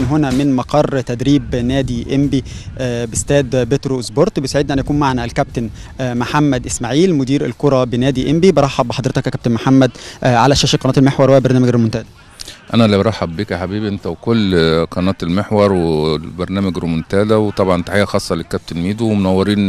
هنا من مقر تدريب نادي انبي آه، باستاد بترو سبورت بيسعدنا ان يكون معنا الكابتن آه، محمد اسماعيل مدير الكره بنادي انبي برحب بحضرتك يا كابتن محمد آه، على شاشه قناه المحور وبرنامج المنتدى انا اللي برحب بك يا حبيبي انت وكل قناه المحور والبرنامج رومنتادا وطبعا تحيه خاصه للكابتن ميدو ومنورين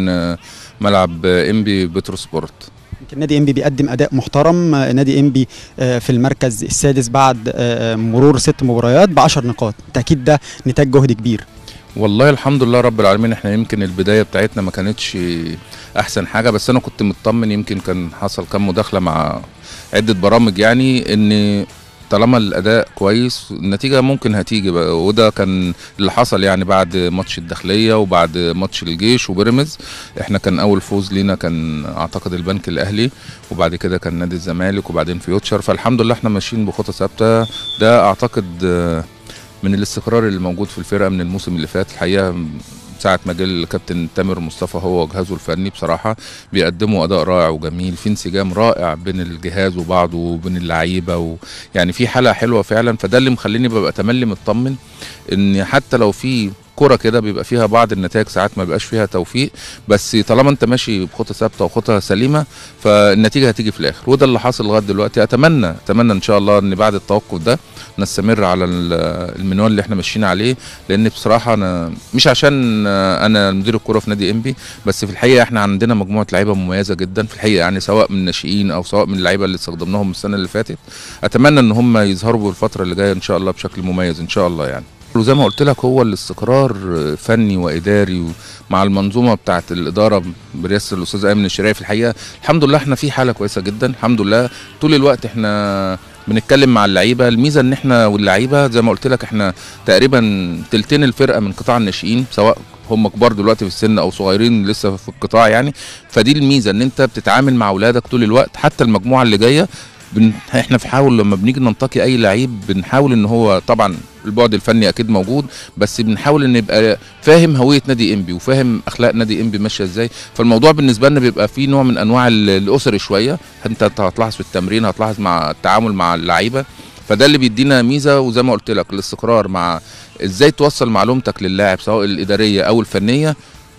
ملعب انبي بترو سبورت يمكن نادي انبي بيقدم اداء محترم آه، نادي انبي آه، في المركز السادس بعد آه، مرور ست مباريات ب 10 نقاط بالتاكيد ده نتاج جهد كبير والله الحمد لله رب العالمين احنا يمكن البدايه بتاعتنا ما كانتش احسن حاجه بس انا كنت مطمن يمكن كان حصل كام مداخله مع عده برامج يعني ان طالما الاداء كويس النتيجه ممكن هتيجي بقى وده كان اللي حصل يعني بعد ماتش الداخليه وبعد ماتش الجيش وبيراميدز احنا كان اول فوز لينا كان اعتقد البنك الاهلي وبعد كده كان نادي الزمالك وبعدين فيوتشر فالحمد لله احنا ماشيين بخطى ثابته ده اعتقد آه، من الاستقرار اللي موجود في الفرقه من الموسم اللي فات الحقيقه ساعة ما جه الكابتن تامر مصطفى هو وجهازه الفني بصراحة بيقدموا أداء رائع وجميل في انسجام رائع بين الجهاز وبعضه وبين اللعيبة و... يعني في حالة حلوة فعلا فده اللي مخليني ببقى تملي مطمن إن حتى لو في كرة كده بيبقى فيها بعض النتائج ساعات ما بيبقاش فيها توفيق بس طالما انت ماشي بخطى ثابته وخطى سليمه فالنتيجه هتيجي في الاخر وده اللي حاصل لغايه دلوقتي اتمنى اتمنى ان شاء الله ان بعد التوقف ده نستمر على ال- المنوال اللي احنا ماشيين عليه لان بصراحه انا مش عشان انا مدير الكوره في نادي انبي بس في الحقيقه احنا عندنا مجموعه لعيبه مميزه جدا في الحقيقه يعني سواء من الناشئين او سواء من اللعيبه اللي استخدمناهم السنه اللي فاتت اتمنى ان هم يظهروا بالفتره اللي جايه ان شاء الله بشكل مميز ان شاء الله يعني وزي ما قلت لك هو الاستقرار فني واداري مع المنظومه بتاعه الاداره برئاسه الاستاذ ايمن الشريعي في الحقيقه الحمد لله احنا في حاله كويسه جدا الحمد لله طول الوقت احنا بنتكلم مع اللعيبه الميزه ان احنا واللعيبه زي ما قلت لك احنا تقريبا تلتين الفرقه من قطاع الناشئين سواء هم كبار دلوقتي في السن او صغيرين لسه في القطاع يعني فدي الميزه ان انت بتتعامل مع اولادك طول الوقت حتى المجموعه اللي جايه بن... احنا بنحاول لما بنيجي ننتقي اي لعيب بنحاول ان هو طبعا البعد الفني اكيد موجود بس بنحاول ان يبقى فاهم هويه نادي انبي وفاهم اخلاق نادي انبي ماشيه ازاي فالموضوع بالنسبه لنا بيبقى فيه نوع من انواع ال- الاسري شويه انت هتلاحظ في التمرين هتلاحظ مع التعامل مع اللعيبه فده اللي بيدينا ميزه وزي ما قلت لك الاستقرار مع ازاي توصل معلومتك للاعب سواء الاداريه او الفنيه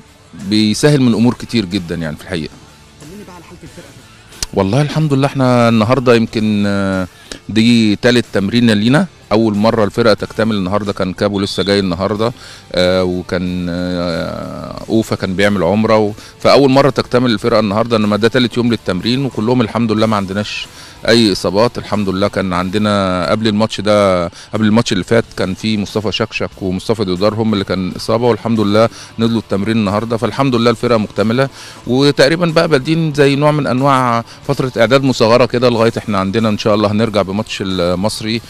بيسهل من امور كتير جدا يعني في الحقيقه والله الحمد لله احنا النهارده يمكن آه، دي تالت تمرين لينا اول مره الفرقه تكتمل النهارده كان كابو لسه جاي النهارده آه وكان آه اوفا كان بيعمل عمره و... فاول مره تكتمل الفرقه النهارده انما ده تالت يوم للتمرين وكلهم الحمد لله ما عندناش اي اصابات الحمد لله كان عندنا قبل الماتش ده قبل الماتش اللي فات كان في مصطفى شكشك ومصطفى دودار هم اللي كان اصابه والحمد لله نزلوا التمرين النهارده فالحمد لله الفرقه مكتمله وتقريبا بقى بادين زي نوع من انواع فتره اعداد مصغره كده لغايه احنا عندنا ان شاء الله هنرجع بماتش المصري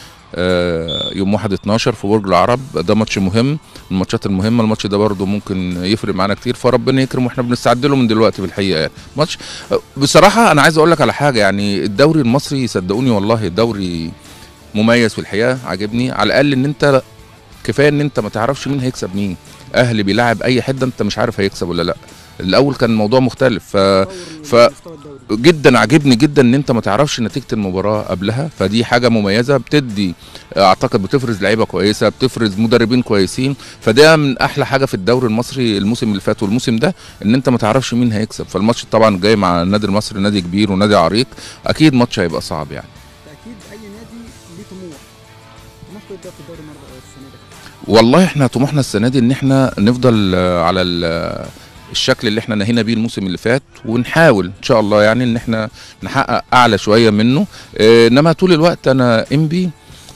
آه، يوم 1 12 في برج العرب ده ماتش مهم من الماتشات المهمه الماتش ده برضه ممكن يفرق معانا كتير فربنا يكرم واحنا بنستعد له من دلوقتي بالحقيقه يعني ماتش آه، بصراحه انا عايز اقول لك على حاجه يعني الدوري المصري صدقوني والله الدوري مميز في الحقيقه عاجبني على الاقل ان انت كفايه ان انت ما تعرفش مين هيكسب مين اهلي بيلاعب اي حد انت مش عارف هيكسب ولا لا الاول كان الموضوع مختلف ف... ف... جدا عاجبني جدا ان انت ما تعرفش نتيجه المباراه قبلها فدي حاجه مميزه بتدي اعتقد بتفرز لعيبه كويسه بتفرز مدربين كويسين فده من احلى حاجه في الدوري المصري الموسم اللي فات والموسم ده ان انت ما تعرفش مين هيكسب فالماتش طبعا جاي مع النادي المصري نادي كبير ونادي عريق اكيد ماتش هيبقى صعب يعني تاكيد اي نادي ليه طموح طموحكم يبدا في الدوري النهارده السنه دي والله احنا طموحنا السنه دي ان احنا نفضل آه، على ال- الشكل اللي احنا نهينا بيه الموسم اللي فات ونحاول ان شاء الله يعني ان احنا نحقق اعلى شويه منه اه، انما طول الوقت انا امبي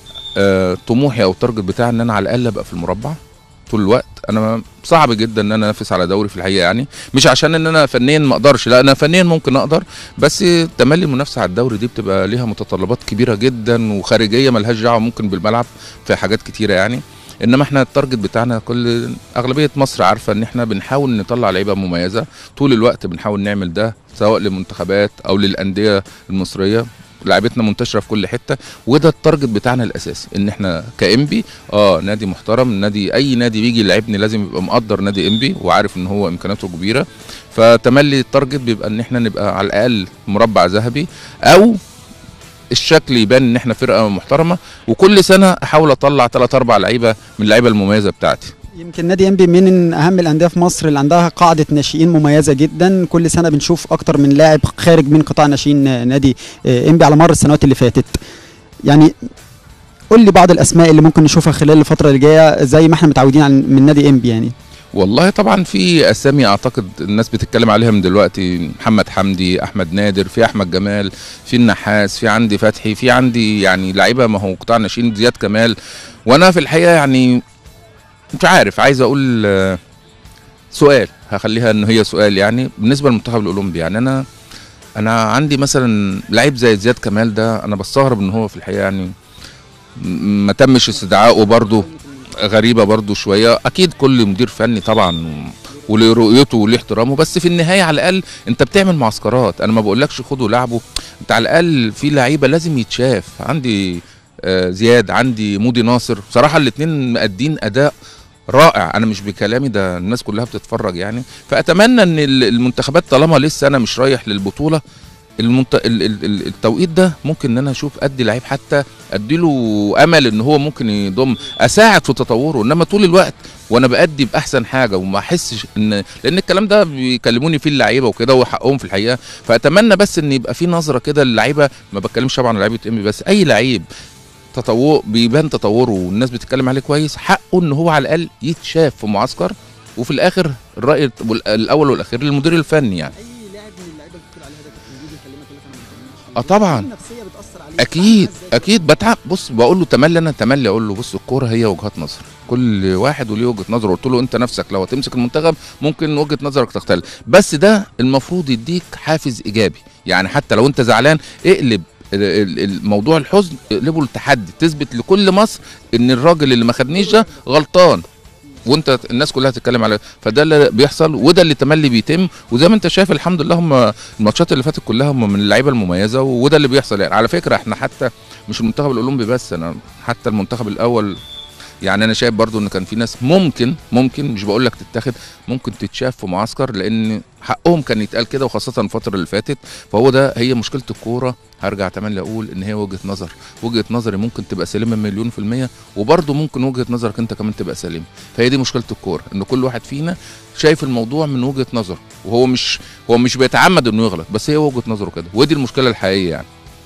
اه، طموحي او التارجت بتاعي ان انا على الاقل ابقى في المربع طول الوقت انا صعب جدا ان انا انافس على دوري في الحقيقه يعني مش عشان ان انا فنيا ما اقدرش لا انا فنيا ممكن اقدر بس تملي المنافسه على الدوري دي بتبقى ليها متطلبات كبيره جدا وخارجيه ملهاش دعوه ممكن بالملعب في حاجات كتيره يعني انما احنا التارجت بتاعنا كل اغلبيه مصر عارفه ان احنا بنحاول نطلع لعيبه مميزه طول الوقت بنحاول نعمل ده سواء للمنتخبات او للانديه المصريه لعيبتنا منتشره في كل حته وده التارجت بتاعنا الاساسي ان احنا كامبي اه نادي محترم نادي اي نادي بيجي يلعبني لازم يبقى مقدر نادي امبي وعارف ان هو امكانياته كبيره فتملي التارجت بيبقى ان احنا نبقى على الاقل مربع ذهبي او الشكل يبان ان احنا فرقه محترمه وكل سنه احاول اطلع ثلاث اربع لعيبه من اللعيبه المميزه بتاعتي يمكن نادي انبي من اهم الانديه في مصر اللي عندها قاعده ناشئين مميزه جدا كل سنه بنشوف اكتر من لاعب خارج من قطاع ناشئين نادي انبي على مر السنوات اللي فاتت يعني قول لي بعض الاسماء اللي ممكن نشوفها خلال الفتره اللي جايه زي ما احنا متعودين عن من نادي انبي يعني والله طبعا في اسامي اعتقد الناس بتتكلم عليها من دلوقتي محمد حمدي احمد نادر في احمد جمال في النحاس في عندي فتحي في عندي يعني لعيبه ما هو قطاع ناشئين زياد كمال وانا في الحقيقه يعني مش عارف عايز اقول آه، سؤال هخليها ان هي سؤال يعني بالنسبه للمنتخب الاولمبي يعني انا انا عندي مثلا لعيب زي زياد كمال ده انا بستغرب ان هو في الحقيقه يعني م- ما تمش استدعائه برضه غريبه برضه شويه اكيد كل مدير فني طبعا وليه رؤيته وليه احترامه بس في النهايه على الاقل انت بتعمل معسكرات انا ما بقولكش خدوا لعبه انت على الاقل في لعيبه لازم يتشاف عندي آه، زياد عندي مودي ناصر بصراحه الاثنين مأدين اداء رائع انا مش بكلامي ده الناس كلها بتتفرج يعني فاتمنى ان ال- المنتخبات طالما لسه انا مش رايح للبطوله المنت... ال- ال- ال- التوقيت ده ممكن ان انا اشوف ادي لعيب حتى اديله امل ان هو ممكن يضم اساعد في تطوره انما طول الوقت وانا بادي باحسن حاجه وما احسش ان لان الكلام ده بيكلموني فيه اللعيبه وكده وحقهم في الحقيقه فاتمنى بس ان يبقى في نظره كده للعيبه ما بتكلمش طبعا عن لعيبه ام بس اي لعيب تطور بيبان تطوره والناس بتتكلم عليه كويس حقه ان هو على الاقل يتشاف في معسكر وفي الاخر الراي وال- الاول والاخير للمدير الفني يعني اي لاعب من اللعيبه اللي بتقول عليها ده كابتن جوزي يكلمك يقول لك انا ما بتكلمش اه طبعا النفسيه بتاثر عليك اكيد اكيد بتعب بص بقول له تملي انا تملي اقول له بص الكوره هي وجهات نظر كل واحد وليه وجهه نظر قلت له انت نفسك لو هتمسك المنتخب ممكن وجهه نظرك تختلف بس ده المفروض يديك حافز ايجابي يعني حتى لو انت زعلان اقلب ال- ال- الموضوع الحزن اقلبه لتحدي تثبت لكل مصر ان الراجل اللي ما خدنيش ده غلطان وانت الناس كلها تتكلم على فده اللي بيحصل وده اللي تملي بيتم وزي ما انت شايف الحمد لله هم الماتشات اللي فاتت كلها هم من اللعيبه المميزه وده اللي بيحصل يعني على فكره احنا حتى مش المنتخب الاولمبي بس انا حتى المنتخب الاول يعني انا شايف برضو ان كان في ناس ممكن ممكن مش بقول لك تتاخد ممكن تتشاف في معسكر لان حقهم كان يتقال كده وخاصه الفتره اللي فاتت فهو ده هي مشكله الكوره هرجع تملي اقول ان هي وجهه نظر وجهه نظري ممكن تبقى سليمه مليون في الميه وبرضه ممكن وجهه نظرك انت كمان تبقى سليمه فهي دي مشكله الكوره ان كل واحد فينا شايف الموضوع من وجهه نظره وهو مش هو مش بيتعمد انه يغلط بس هي وجهه نظره كده ودي المشكله الحقيقيه يعني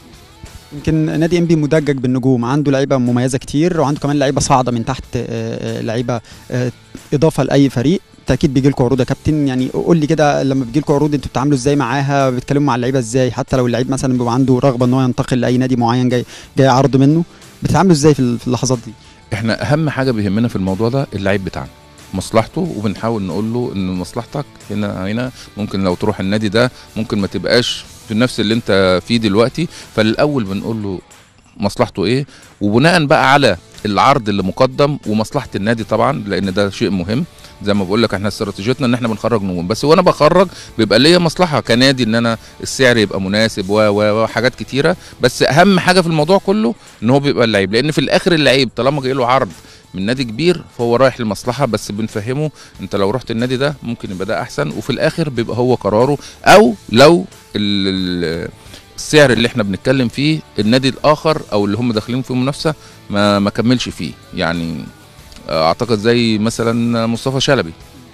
يمكن نادي انبي مدجج بالنجوم عنده لعيبه مميزه كتير وعنده كمان لعيبه صاعده من تحت آه، آه، لعيبه آه، اضافه لاي فريق اكيد بيجي لكم عروض يا كابتن يعني قول لي كده لما بيجي لكم عروض انتوا بتتعاملوا ازاي معاها بتتكلموا مع اللعيبه ازاي حتى لو اللعيب مثلا بيبقى عنده رغبه ان هو ينتقل لاي نادي معين جاي جاي عرض منه بتتعاملوا ازاي في ال- في اللحظات دي احنا اهم حاجه بيهمنا في الموضوع ده اللعيب بتاعنا مصلحته وبنحاول نقول له ان مصلحتك هنا هنا ممكن لو تروح النادي ده ممكن ما تبقاش في نفس اللي انت فيه دلوقتي فالاول بنقول له مصلحته ايه وبناء بقى على العرض اللي مقدم ومصلحه النادي طبعا لان ده شيء مهم زي ما بقول لك احنا استراتيجيتنا ان احنا بنخرج نجوم بس وانا بخرج بيبقى ليا مصلحه كنادي ان انا السعر يبقى مناسب و و وحاجات كتيره بس اهم حاجه في الموضوع كله ان هو بيبقى اللعيب لان في الاخر اللعيب طالما جاي له عرض من نادي كبير فهو رايح للمصلحه بس بنفهمه انت لو رحت النادي ده ممكن يبقى ده احسن وفي الاخر بيبقى هو قراره او لو ال- ال- السعر اللي احنا بنتكلم فيه النادي الاخر او اللي هم داخلين في منافسه ما ما كملش فيه يعني اعتقد زي مثلا مصطفى شلبي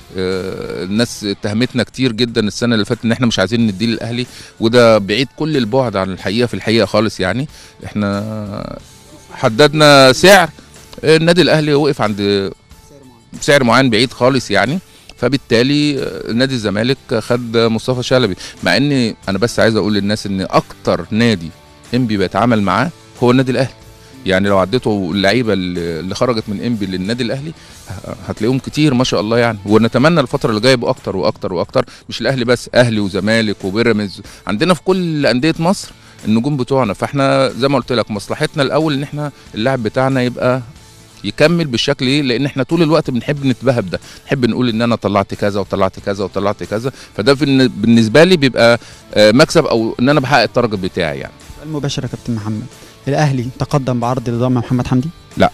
آه، الناس اتهمتنا كتير جدا السنه اللي فاتت ان احنا مش عايزين نديه للاهلي وده بعيد كل البعد عن الحقيقه في الحقيقه خالص يعني احنا حددنا سعر النادي الاهلي وقف عند سعر معين بعيد خالص يعني فبالتالي آه، نادي الزمالك خد مصطفى شلبي مع ان انا بس عايز اقول للناس ان اكتر نادي انبي بيتعامل معاه هو النادي الاهلي يعني لو عديتوا اللعيبه اللي اللي خرجت من انبي للنادي الاهلي ه- هتلاقيهم كتير ما شاء الله يعني ونتمنى الفتره اللي جايه يبقوا اكتر واكتر واكتر مش الاهلي بس اهلي وزمالك وبيراميدز عندنا في كل انديه مصر النجوم بتوعنا فاحنا زي ما قلت لك مصلحتنا الاول ان احنا اللاعب بتاعنا يبقى يكمل بالشكل ايه لان احنا طول الوقت بنحب نتباهى بده نحب نقول ان انا طلعت كذا وطلعت كذا وطلعت كذا فده بالن- بالنسبه لي بيبقى آه، مكسب او ان انا بحقق التارجت بتاعي يعني سؤال مباشر يا كابتن محمد الاهلي تقدم بعرض لضم محمد حمدي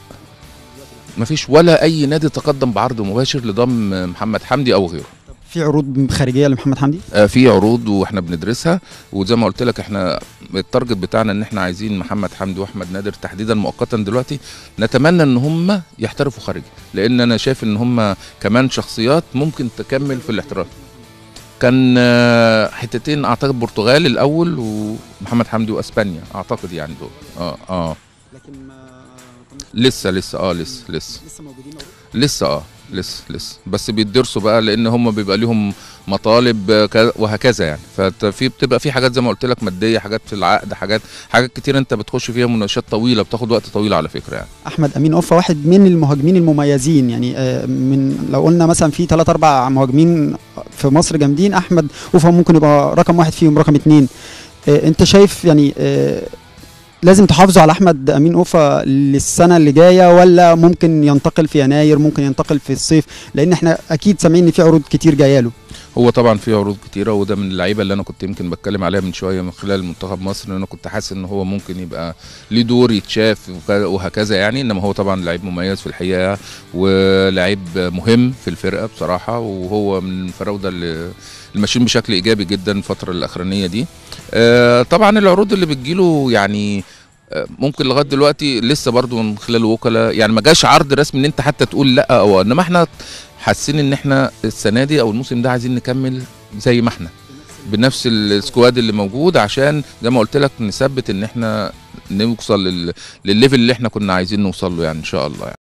ما فيش ولا اي نادي تقدم بعرض مباشر لضم محمد حمدي او غيره في عروض خارجيه لمحمد حمدي آه، في عروض واحنا بندرسها وزي ما قلت لك احنا التارجت بتاعنا ان احنا عايزين محمد حمدي واحمد نادر تحديدا مؤقتا دلوقتي نتمنى ان هم يحترفوا خارجي لان انا شايف ان هم كمان شخصيات ممكن تكمل في الاحتراف كان آه، حتتين اعتقد البرتغال الاول ومحمد حمدي واسبانيا اعتقد يعني دول اه اه لكن لسه لسه اه لسه لسه لسه موجودين لسه اه لسه لسه بس بيدرسوا بقى لان هم بيبقى ليهم مطالب آه، ك- وهكذا يعني ففي بتبقى في حاجات زي ما قلت لك ماديه حاجات في العقد حاجات حاجات كتير انت بتخش فيها مناقشات طويله بتاخد وقت طويل على فكره يعني احمد امين اوفا واحد من المهاجمين المميزين يعني آه، من لو قلنا مثلا في ثلاث اربع مهاجمين في مصر جامدين احمد اوفا ممكن يبقى رقم واحد فيهم رقم اتنين آه، انت شايف يعني آه، لازم تحافظوا على احمد امين اوفا للسنه اللي جايه ولا ممكن ينتقل في يناير ممكن ينتقل في الصيف لان احنا اكيد سامعين ان في عروض كتير جايه له هو طبعا في عروض كتيره وده من اللعيبه اللي انا كنت يمكن بتكلم عليها من شويه من خلال منتخب مصر ان انا كنت حاسس ان هو ممكن يبقى ليه دور يتشاف وك- وهكذا يعني انما هو طبعا لعيب مميز في الحقيقه ولعيب مهم في الفرقه بصراحه وهو من الفراوده اللي اللي ماشيين بشكل ايجابي جدا الفتره الاخرانيه دي آه، طبعا العروض اللي بتجيله يعني آه، ممكن لغايه دلوقتي لسه برضو من خلال الوكلاء يعني ما جاش عرض رسمي ان انت حتى تقول لا او انما احنا حاسين ان احنا السنه دي او الموسم ده عايزين نكمل زي ما احنا بنفس السكواد اللي موجود عشان زي ما قلت لك نثبت ان احنا نوصل لل- للليفل اللي احنا كنا عايزين نوصل له يعني ان شاء الله يعني.